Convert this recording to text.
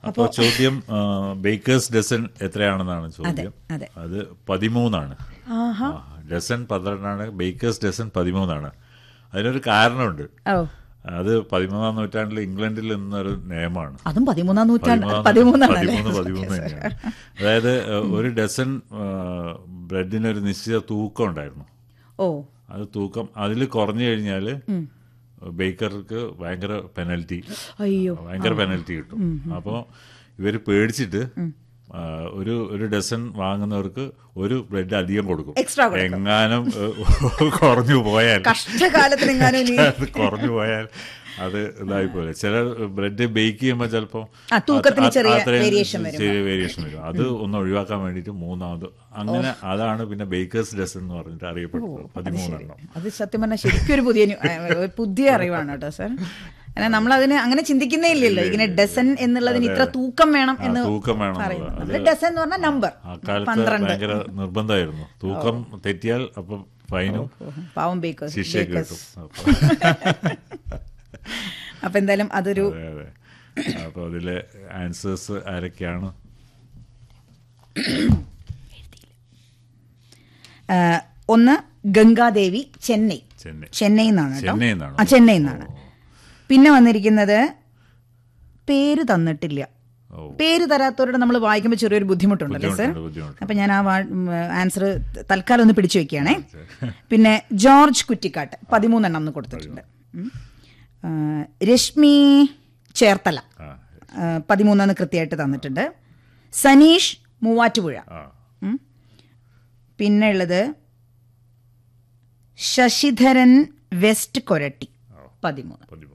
അപ്പോൾ ചോദ്യം baker's dozen എത്രയാണെന്നാണ് ചോദ്യം അതെ. അത് പതിമൂന്നാണ് ആഹാ ആ, ഡസൻ പന്ത്രണ്ടാണ് ബേക്കേഴ്സ് ഡസൻ പതിമൂന്നാണ് അതിനൊരു കാരണമുണ്ട് ഓ അത് പതിമൂന്നാം നൂറ്റാണ്ടിൽ ഇംഗ്ലണ്ടിൽ നിന്നൊരു നിയമമാണ് അതും പതിമൂന്നാം നൂറ്റാണ്ട് പതിമൂന്നാം- പതിമൂന്നാണ് പതിമൂന്ന് പതിമൂന്ന് തന്നെയാണ് അതായത് ഏഹ്, ഒരു ഡസൻ ബ്രെഡിന് ഒരു നിശ്ചിത തൂക്കം ഉണ്ടായിരുന്നു ഓ അത് തൂക്കം അതിൽ കുറഞ്ഞു കഴിഞ്ഞാൽ ബേക്കർക്ക് ഭയങ്കര പെനൽറ്റി അയ്യോ ഭയങ്കര പെനൽറ്റി കിട്ടും അപ്പോൾ ഇവർ പേടിച്ചിട്ട് ആ, ഒരു ഒരു ഡസൻ വാങ്ങുന്നവർക്ക് ഒരു ബ്രെഡ് അധികം കൊടുക്കും Extra കൊടുക്കും. എങ്ങാനും ഏഹ്, കുറഞ്ഞു പോയാൽ കഷ്ടകാലത്തിനെങ്ങാനും ഇനി അത് കുറഞ്ഞു പോയാൽ അത് ഇതായി പോലെ ചില ബ്രെഡ് ബേക്ക് ചെയ്യുമ്പോൾ ചിലപ്പോൾ ആ, തൂക്കത്തിന് ചെറിയ variation വരും. ചെറിയ വേരിയേഷൻ വരും അത് ഒന്ന് ഒഴിവാക്കാൻ വേണ്ടിയിട്ട് മൂന്നാമത് അങ്ങനെ അതാണ് പിന്നെ ബേക്കേഴ്സ് ഡസൻ എന്ന് പറഞ്ഞിട്ട് അറിയപ്പെട്ടത് പതിമൂന്നെണ്ണം അത് സത്യം പറഞ്ഞാൽ ശരിക്കും ഒരു പുതിയ ന്യൂ- ഏ, ഒരു പുതിയ അറിവാണ് കേട്ടോ സർ കാരണം നമ്മൾ അതിന് അങ്ങനെ ചിന്തിക്കുന്നേ ഇല്ലല്ലോ ഇങ്ങനെ ഡസൻ എന്നുള്ളതിന് ഇത്ര തൂക്കം വേണം ആ, എന്ന് തൂക്കം വേണം പറയുന്നു എന്നുള്ളത്. നമ്മള് ഡസൻ എന്ന് പറഞ്ഞാൽ നമ്പർ ആ കാലത്ത് പന്ത്രണ്ട് ഭയങ്കര നിർബന്ധമായിരുന്നു തൂക്കം തെറ്റിയാൽ അപ്പം ഫൈനും പാവം ബേക്കേഴ്സ് ശിക്ഷയൊക്കെ കിട്ടും അപ്പൊ അപ്പൊ എന്തായാലും അതൊരു അതെ അതെ അപ്പൊ അതിലെ ആൻസേഴ്സ് ആരൊക്കെയാണ് ആ, ഒന്ന് ഗംഗാദേവി ചെന്നൈ ചെന്നൈ ചെന്നൈ എന്നാണ് കേട്ടോ ചെന്നൈ എന്നാണോ? ആ ചെന്നൈ എന്നാണ് പിന്നെ വന്നിരിക്കുന്നത് പേര് തന്നിട്ടില്ല ഓ പേര് തരാത്തവരോട് നമ്മൾ വായിക്കുമ്പോൾ ചെറിയൊരു ബുദ്ധിമുട്ടുണ്ടല്ലോ സർ ബുദ്ധിമുട്ടുണ്ട് ബുദ്ധിമുട്ടുണ്ട് അപ്പൊ ഞാൻ ആ ആൻസർ തൽക്കാലം ഒന്ന് പിടിച്ചു വെക്കുകയാണേ പിന്നെ ജോർജ് കുറ്റിക്കാട്ട് പതിമൂന്നെണ്ണം ഒന്ന് കൊടുത്തിട്ടുണ്ട് ഉം. ആ, രശ്മി ചേർത്തല ആ ആ, പതിമൂന്നെണ്ണം കൃത്യമായിട്ട് തന്നിട്ടുണ്ട് സനീഷ് മൂവാറ്റുപുഴ ആ ഉം. പിന്നെ ഉള്ളത് ശശിധരൻ വെസ്റ്റ് കൊരട്ടി പതിമൂന്ന് പതിമൂന്ന്